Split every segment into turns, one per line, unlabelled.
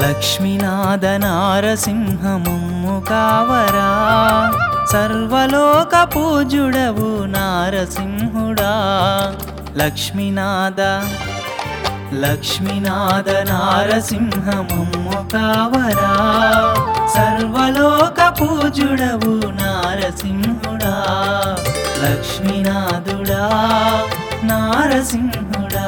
లక్ష్మీనాథ నారసింహముమ్ము కావరా సర్వలోక పూజుడవు నారసింహుడా లక్ష్మీనాథ లక్ష్మీనాథ నారసింహముమ్ము కావరా సర్వలోక పూజుడవు నారసింహుడా లక్ష్మీనాథుడా నారసింహుడా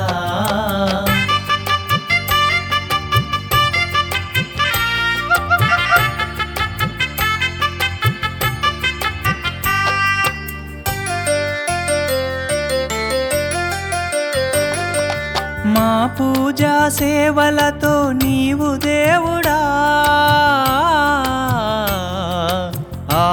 మా పూజా సేవలతో నీవు దేవుడా ఆ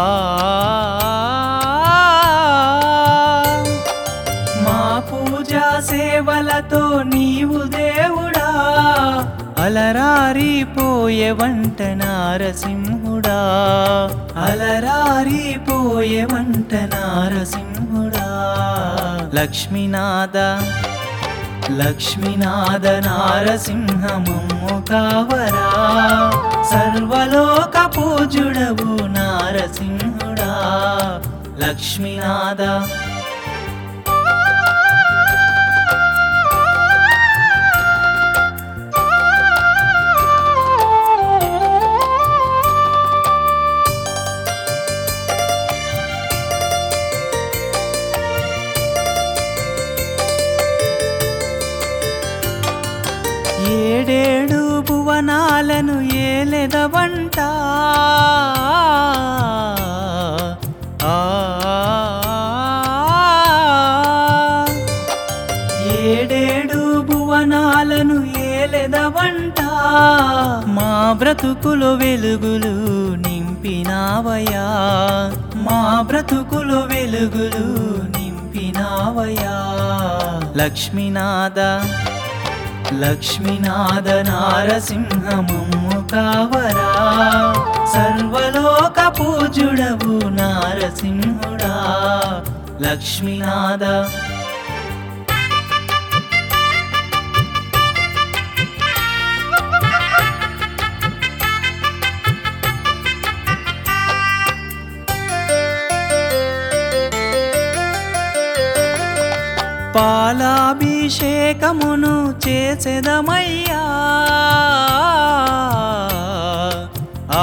మా పూజా సేవలతో నీవు దేవుడా అలరారి పోయే వంట నారసింహుడా అలరారి పోయే వంట నారసింహుడా లక్ష్మీనాథ లక్ష్మీనాథ నారసింహమమ్ము కావరా సర్వలోక పూజుడవు నారసింహుడా లక్ష్మీనాథ ఏడేడు భువనాలను ఏలెదవంట ఆ. ఏడేడు భువనాలను ఏలెదవంట మా బ్రతుకులు వెలుగులు నింపినావయా మా బ్రతుకులు వెలుగులు నింపినావయా లక్ష్మీనాథ లక్ష్మీనాథ నారసింహమమ్ము కావరా సర్వలోక పూజుడవు నారసింహుడా లక్ష్మీనాథ పాలాభిషేకమును చేసేదమయ్యా ఆ.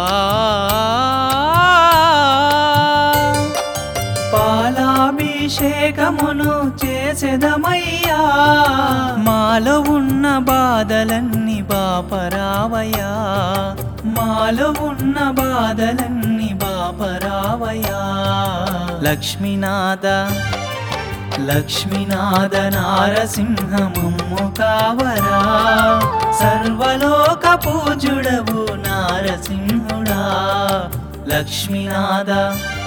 పాలాభిషేకమును చేసేదమయ్యా మాలో ఉన్న బాధలన్నీ బాపరావయ్యా మాలో ఉన్న బాధలన్నీ బాపరావయ్యా లక్ష్మీనాథ లక్ష్మీనాథ నారసింహమమ్ము కావరా సర్వలోక పూజుడవు నారసింహుడా లక్ష్మీనాథ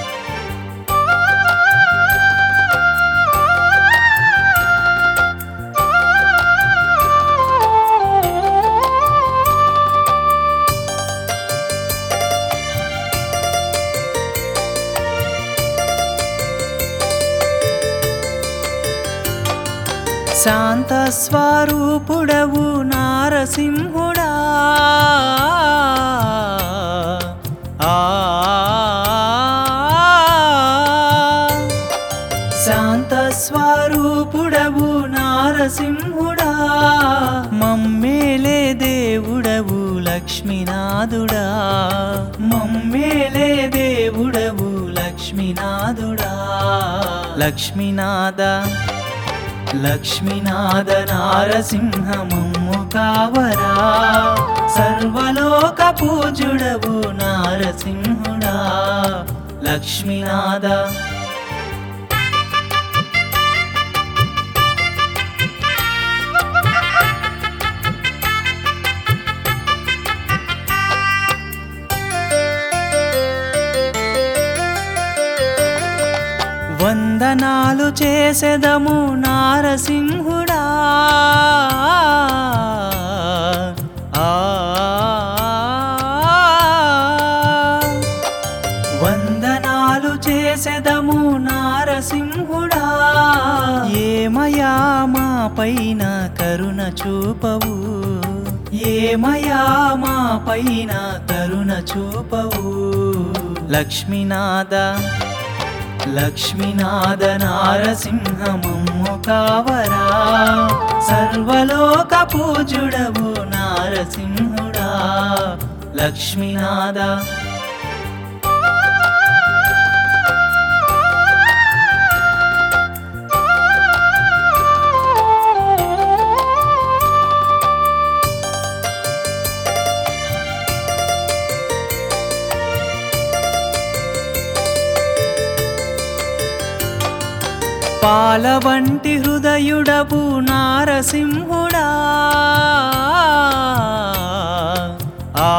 శాంత స్వరూపుడవు నారసింహుడా ఆ. శాంత స్వరూపుడవు నారసింహుడా మమ్మేలే దేవుడవు లక్ష్మీనాథుడా మమ్మేలే దేవుడవు లక్ష్మీనాథుడా లక్ష్మీనాథ లక్ష్మీనాథ నారసింహమమ్ము కావరా సర్వలోక పూజుడవు నారసింహుడా లక్ష్మీనాథ వందనాలు చేసెదము నారసింహుడా ఆ. వందనాలు చేసెదము నారసింహుడా ఏమయా మా పైన కరుణ చూపవు ఏమయా మా పైన కరుణ చూపవు లక్ష్మీనాథ లక్ష్మీనాథ నారసింహమమ్ము కావరా సర్వలోక పూజుడవు నారసింహుడా లక్ష్మీనాథ పాల వంటి హృదయుడవు నారసింహుడా ఆ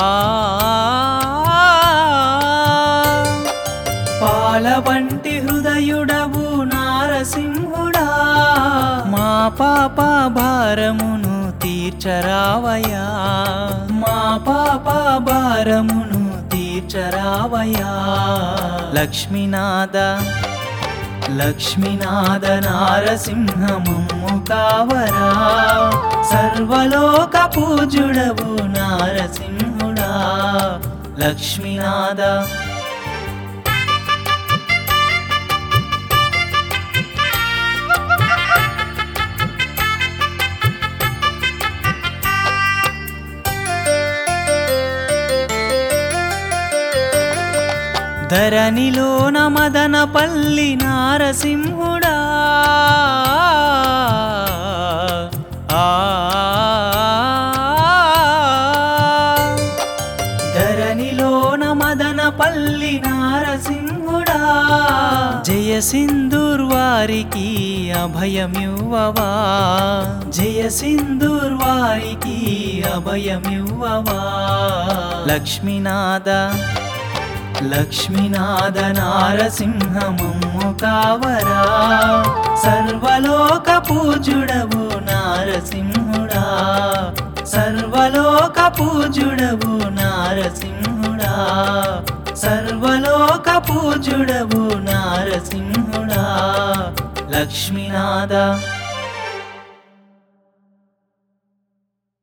పాల వంటి హృదయుడవు నారసింహుడా మా పాప భారమును తీర్చరావయా మా పాప భారమును తీర్చరావయా లక్ష్మీనాథ లక్ష్మీనాథ నారసింహమమ్ము కావరా సర్వలోక పూజుడవు నారసింహుడా లక్ష్మీనాథ ధరణిలోన మదనపల్లి నారసింహుడా ఆ ధరణిలోన మదనపల్లి నారసింహుడా జయ సింధూర్ వారికి అభయమివ్వవా జయ సింధూర్ వారికి అభయమివ్వవా లక్ష్మీనాథ లక్ష్మీనాథ నారసింహమమ్ము కావరా సర్వలోక పూజుడవు నారసింహుడా సర్వలోక పూజుడవు నారసింహుడా సర్వలోక పూజుడవు నారసింహుడా లక్ష్మీనాథ